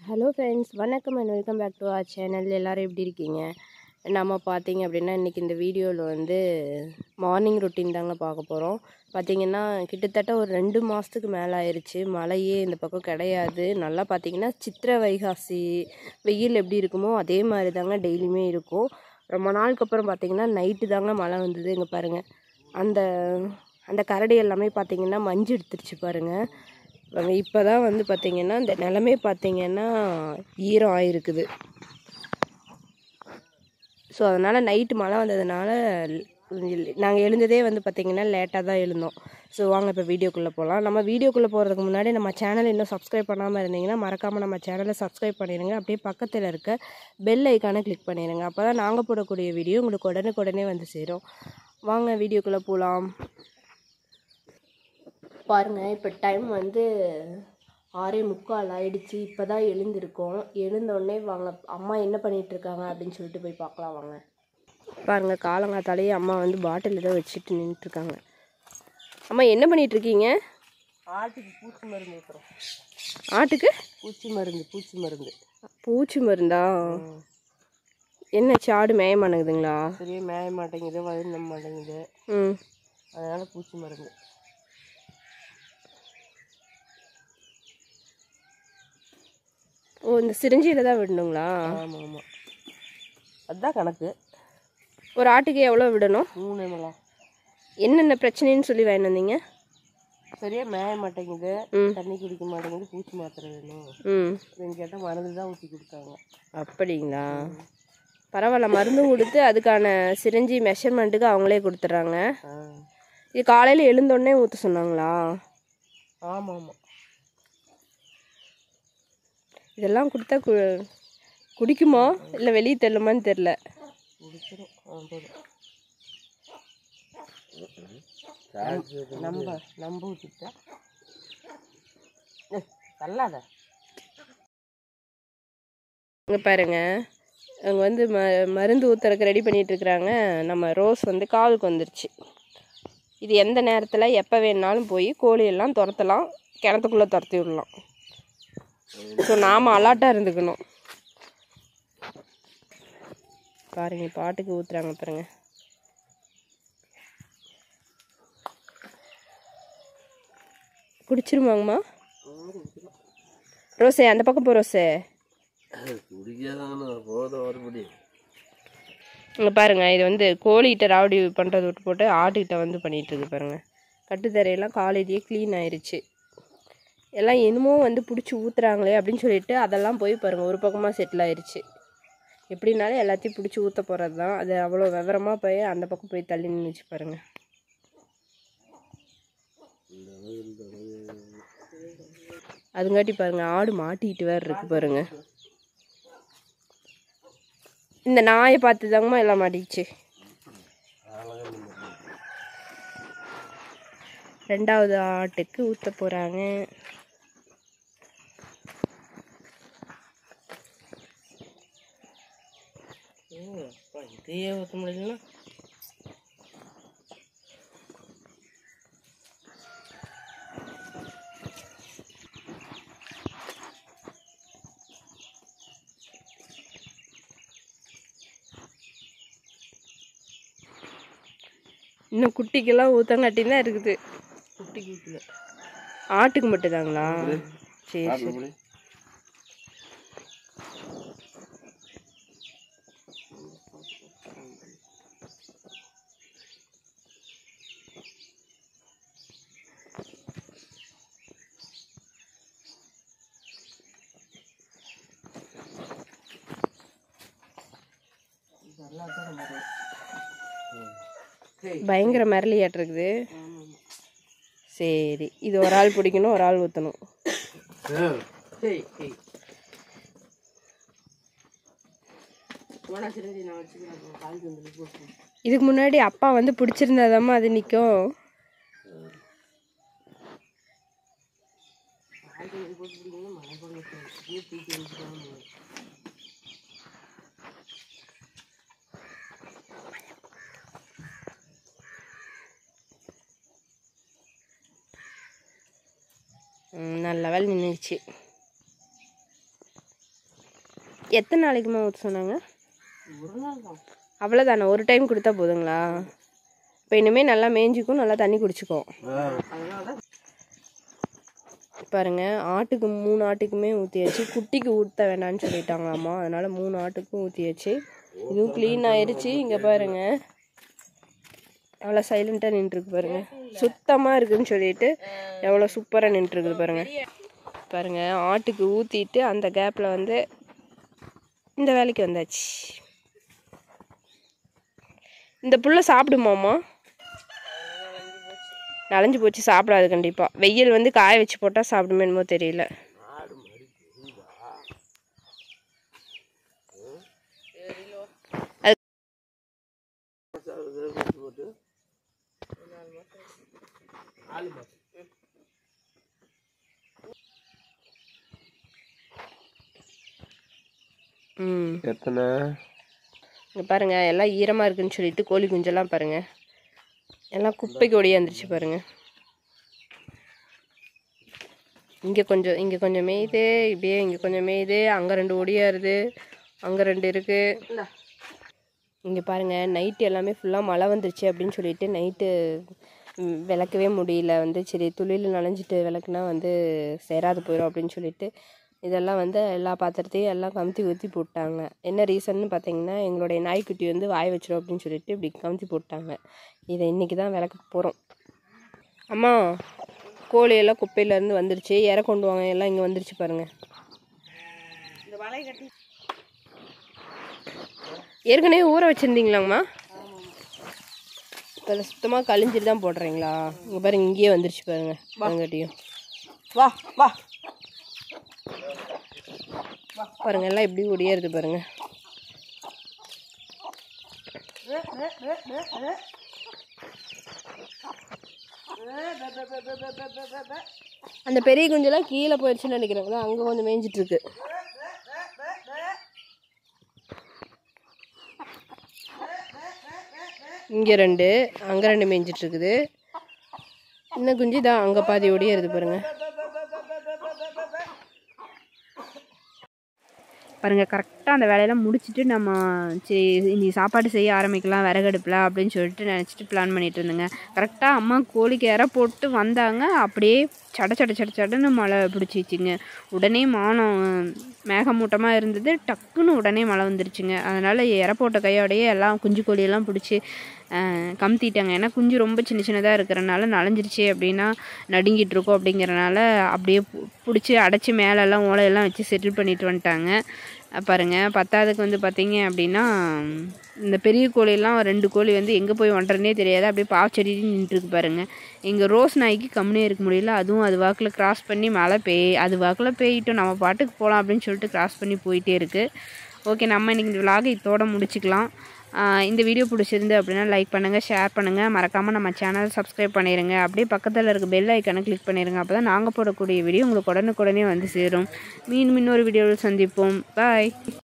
Hello friends வணக்கம் and welcome back to our channel எல்லோரும் எப்படி இருக்கீங்க நம்ம பார்த்தீங்க அப்படின்னா இன்றைக்கி இந்த வீடியோவில் வந்து மார்னிங் ரொட்டீன் தாங்க பார்க்க போகிறோம் பார்த்தீங்கன்னா கிட்டத்தட்ட ஒரு ரெண்டு மாதத்துக்கு மேலே ஆயிடுச்சு மழையே இந்த பக்கம் கிடையாது நல்லா பார்த்தீங்கன்னா சித்திரை வைகாசி வெயில் எப்படி இருக்குமோ அதே மாதிரி தாங்க டெய்லியுமே இருக்கும் ரொம்ப நாளுக்கு அப்புறம் பார்த்தீங்கன்னா நைட்டு தாங்க மழை வந்தது இங்கே பாருங்கள் அந்த அந்த கரடி எல்லாமே பார்த்தீங்கன்னா மஞ்சு எடுத்துருச்சு பாருங்கள் இப்போ தான் வந்து பார்த்திங்கன்னா இந்த நிலமே பார்த்திங்கன்னா ஈரம் ஆயிருக்குது ஸோ அதனால் நைட்டு மழை வந்ததுனால நாங்கள் எழுந்ததே வந்து பார்த்திங்கன்னா லேட்டாக தான் எழுந்தோம் ஸோ வாங்க இப்போ வீடியோக்குள்ளே போகலாம் நம்ம வீடியோக்குள்ளே போகிறதுக்கு முன்னாடி நம்ம சேனல் இன்னும் சப்ஸ்கிரைப் பண்ணாமல் இருந்தீங்கன்னா மறக்காமல் நம்ம சேனலை சப்ஸ்கிரைப் பண்ணிடுங்க அப்படியே பக்கத்தில் இருக்க பெல் ஐக்கானை கிளிக் பண்ணிடுங்க அப்போ தான் நாங்கள் போடக்கூடிய வீடியோ உங்களுக்கு உடனுக்குடனே வந்து சேரும் வாங்க வீடியோக்குள்ளே போகலாம் பாருங்கள் இப்போ டைம் வந்து ஆறே முக்கால் ஆயிடுச்சு இப்போ தான் எழுந்திருக்கோம் எழுந்தோடனே வாங்க அம்மா என்ன பண்ணிட்டு இருக்காங்க அப்படின்னு சொல்லிட்டு போய் பார்க்கலாம் வாங்க பாருங்கள் காலங்காத்தாலேயே அம்மா வந்து பாட்டில் ஏதோ வச்சுட்டு நின்றுட்டுருக்காங்க அம்மா என்ன பண்ணிட்டு இருக்கீங்க ஆட்டுக்கு பூச்சி மருந்து ஊற்றுறோம் ஆட்டுக்கு பூச்சி மருந்து பூச்சி மருந்து பூச்சி மருந்தா என்ன சாடு மேய மாட்டேங்குதுங்களா சரியா மேய மாட்டேங்குது வயிறு நம்ப மாட்டேங்குது ம் அதனால பூச்சி மருந்து ஓ இந்த சிரிஞ்சியில் தான் விடணுங்களா ஆமாம் ஆமாம் அதுதான் கணக்கு ஒரு ஆட்டுக்கு எவ்வளோ விடணும் மூணு மலம் என்னென்ன பிரச்சனைன்னு சொல்லி வாங்கிட்டு வந்தீங்க சரியா மேய மாட்டேங்குது ம். தண்ணி குடிக்க மாட்டேங்குது பூச்சி மாத்திரை வேணும் ம் அப்படின்னு கேட்டால் மருந்து தான் ஊற்றி கொடுத்தாங்க அப்படிங்களா பரவாயில்ல மருந்து கொடுத்து அதுக்கான சிரிஞ்சி மெஷர்மெண்ட்டுக்கு அவங்களே கொடுத்துட்றாங்க ஆ இது காலையில் எழுந்தோடனே ஊற்ற சொன்னாங்களா ஆமாம் ஆமாம் இதெல்லாம் கொடுத்தா கு குடிக்குமா இல்லை வெளியே தள்ளுமான்னு தெரில குடிச்சிடும் ஆ போதும் நம்ப நம்ப ஊற்றிட்டா தள்ளாத இங்கே பாருங்க அவங்க வந்து ம மருந்து ஊற்றுறதுக்கு ரெடி பண்ணிட்டு இருக்கிறாங்க நம்ம ரோஸ் வந்து காலுக்கு வந்துருச்சு இது எந்த நேரத்தில் எப்போ வேணுனாலும் போய் கோழியெல்லாம் துரத்தலாம் கிணத்துக்குள்ளே துரத்தி விடலாம் ஸோ நாம் அலாட்டாக இருந்துக்கணும் பாருங்க இப்போ ஆட்டுக்கு ஊற்றுறாங்க பாருங்க குடிச்சிருமாங்கம்மா ரோஸே அந்த பக்கம் போ ரோஸே இங்கே பாருங்க இது வந்து கோழிகிட்ட ராவடி பண்ணுறது விட்டு போட்டு ஆட்டுக்கிட்ட வந்து பண்ணிட்டு இருக்கு பாருங்க கட்டுத்தரையெல்லாம் காலேஜே க்ளீன் ஆயிருச்சு எல்லாம் என்னமோ வந்து பிடிச்சி ஊற்றுறாங்களே அப்படின்னு சொல்லிட்டு அதெல்லாம் போய் பாருங்க ஒரு பக்கமாக செட்டில் ஆயிருச்சு எப்படினாலும் எல்லாத்தையும் பிடிச்சி ஊற்ற போகிறது தான் அது அவ்வளோ விவரமாக போய் அந்த பக்கம் போய் தள்ளி நின்றுச்சு பாருங்க அதுங்காட்டி பாருங்க ஆடு மாட்டிக்கிட்டு வேறு இருக்கு பாருங்க இந்த நாயை பார்த்து தாங்கம்மா எல்லாம் மாட்டிக்கிச்சு ரெண்டாவது ஆட்டுக்கு ஊற்ற போகிறாங்க இதையே ஊற்ற முடியலன்னா இன்னும் குட்டிக்கெல்லாம் ஊற்றங்காட்டி தான் இருக்குது குட்டிக்கு ஊற்றல ஆட்டுக்கு மட்டும்தாங்களா சரி சரி பயங்கர மிரளியாட்டு இருக்குது சரி இது ஒரு ஆள் பிடிக்கணும் ஒரு ஆள் ஊற்றணும் சரி சரி போனா சரி நான் வச்சுக்கிறேன் காலுக்கு வந்து போட்டு இதுக்கு முன்னாடி அப்பா வந்து பிடிச்சிருந்தாதாம்மா அது நிற்கும் காலுக்கு வந்து போட்டு பிடிக்கணும் மழை கொண்டு தூக்கி வச்சுக்கலாம் ம், நல்ல வேலை நின்றுச்சு எத்தனை நாளைக்குமா ஊற்ற சொன்னாங்க ஒரு நாள் தான் அவ்வளோதானே ஒரு டைம் கொடுத்தா போதுங்களா இப்போ இனிமேல் நல்லா மேய்ஞ்சிக்கும் நல்லா தண்ணி குடிச்சிக்கும் அதனால தான் பாருங்க ஆட்டுக்கு மூணு ஆட்டுக்குமே ஊற்றியாச்சு குட்டிக்கு ஊற்ற வேண்டாம்னு சொல்லிட்டாங்களாம்மா அதனால மூணு ஆட்டுக்கும் ஊற்றியாச்சு இதுவும் க்ளீன் ஆயிருச்சு இங்கே பாருங்க எவ்வளோ சைலண்ட்டாக நின்றுருக்கு பாருங்க சுத்தமாக இருக்குன்னு சொல்லிட்டு எவ்வளோ சூப்பராக நின்றுருக்குது பாருங்க பாருங்க ஆட்டுக்கு ஊற்றிட்டு அந்த கேப்பில் வந்து இந்த வேலைக்கு வந்தாச்சு இந்த புள்ள சாப்பிடுமாம்மா நனைஞ்சு போச்சு சாப்பிடாது கண்டிப்பாக வெயில் வந்து காய வச்சு போட்டால் சாப்பிடுமே என்னமோ தெரியல அது ம் எத்தனை இங்கே பாருங்க எல்லாம் ஈரமாக இருக்குன்னு சொல்லிட்டு கோழி குஞ்செல்லாம் பாருங்க எல்லாம் குப்பைக்கு ஒடியாந்துருச்சு பாருங்க இங்கே கொஞ்சம் இங்கே கொஞ்சம் மேயுது இப்படியே இங்கே கொஞ்சம் மேயுது அங்கே ரெண்டு ஒடியாருது அங்கே ரெண்டு இருக்கு இங்கே பாருங்க நைட்டு எல்லாமே ஃபுல்லாக மழை வந்துருச்சு அப்படின்னு சொல்லிட்டு நைட்டு விளக்கவே முடியல வந்து சரி துளியில் நனைஞ்சிட்டு விளக்குனா வந்து சேராது போயிடும் அப்படின்னு சொல்லிட்டு இதெல்லாம் வந்து எல்லா பாத்திரத்தையும் எல்லாம் கமுத்தி ஊற்றி போட்டாங்க என்ன ரீசன்னு பார்த்தீங்கன்னா எங்களுடைய நாய்க்குட்டி வந்து வாய் வச்சிரும் அப்படின்னு சொல்லிட்டு இப்படி கமுத்தி போட்டாங்க இதை இன்றைக்கி தான் விளக்க போகிறோம் அம்மா கோழி எல்லாம் குப்பையிலேருந்து வந்துருச்சு இற கொண்டு வாங்க எல்லாம் இங்கே வந்துருச்சு பாருங்கள் இந்த வலை கட்டி ஏற்கனவே ஊற வச்சுருந்தீங்களாங்கம்மா அதில் சுத்தமாக கழிஞ்சிட்டு தான் போடுறீங்களா இங்கே பாருங்க இங்கேயே வந்துருச்சு பாருங்க வெங்காட்டியும் வா வா பாருங்க எல்லாம் எப்படி ஒடியாருது பாருங்க அந்த பெரிய குஞ்செல்லாம் கீழே போயிடுச்சுன்னு நினைக்கிறேன் அங்கே கொஞ்சம் மேய்ஞ்சிட்டு இருக்கு இங்கே ரெண்டு அங்கே ரெண்டு மேய்ஞ்சிட்டு இருக்குது இன்னும் குஞ்சு தான் அங்கே பாதி ஒடியாருது பாருங்க பாருங்கள் கரெக்டாக அந்த வேலையெல்லாம் முடிச்சுட்டு நம்ம சரி இனி சாப்பாடு செய்ய ஆரம்பிக்கலாம் விறகடுப்பில் அப்படின்னு சொல்லிட்டு நினச்சிட்டு பிளான் பண்ணிட்டு இருந்தேங்க கரெக்டாக அம்மா கோழிக்கு இற போட்டு வந்தாங்க அப்படியே சட சட சட சடன்னு மழை பிடிச்சிச்சிங்க உடனே மானம் மேகமூட்டமாக இருந்தது டக்குன்னு உடனே மழை வந்துருச்சுங்க அதனால் இற போட்ட கையோடையே எல்லாம் குஞ்சு கோழியெல்லாம் பிடிச்சி கமுத்திட்டாங்க ஏன்னா குஞ்சு ரொம்ப சின்ன சின்னதாக இருக்கிறனால நனைஞ்சிருச்சு அப்படின்னா நடுங்கிட்டு இருக்கோம் அப்படிங்கிறனால அப்படியே பிடிச்சி அடைச்சி மேலெல்லாம் ஓலையெல்லாம் வச்சு செட்டில் பண்ணிட்டு வந்துட்டாங்க அஹ் பாருங்க பத்தாவதுக்கு வந்து பார்த்தீங்க அப்படின்னா இந்த பெரிய கோழியெல்லாம் ரெண்டு கோழி வந்து எங்கே போய் ஒன்றனே தெரியாது அப்படியே பாவச்செடி நின்றுருக்கு பாருங்க இங்கே ரோஸ் நாய்க்கு கம்முனே இருக்க முடியல அதுவும் அது வாக்கில் கிராஸ் பண்ணி மழை பெய் அது வாக்கில் பெய்யிட்டும் நம்ம பாட்டுக்கு போகலாம் அப்படின்னு சொல்லிட்டு கிராஸ் பண்ணி போயிட்டே இருக்குது ஓகே நம்ம இன்றைக்கி இந்த விலாகை இதோட முடிச்சுக்கலாம் ஆஹ் இந்த வீடியோ பிடிச்சிருந்து அப்படின்னா லைக் பண்ணுங்கள் ஷேர் பண்ணுங்கள் மறக்காமல் நம்ம சேனல் சப்ஸ்கிரைப் பண்ணிடுங்க அப்படியே பக்கத்தில் இருக்க பெல் ஐக்கானை கிளிக் பண்ணிடுங்க அப்போ தான் நாங்கள் போடக்கூடிய வீடியோ உங்களுக்கு உடனுக்குடனே வந்து சேரும் மீண்டும் இன்னொரு வீடியோவில் சந்திப்போம் பாய்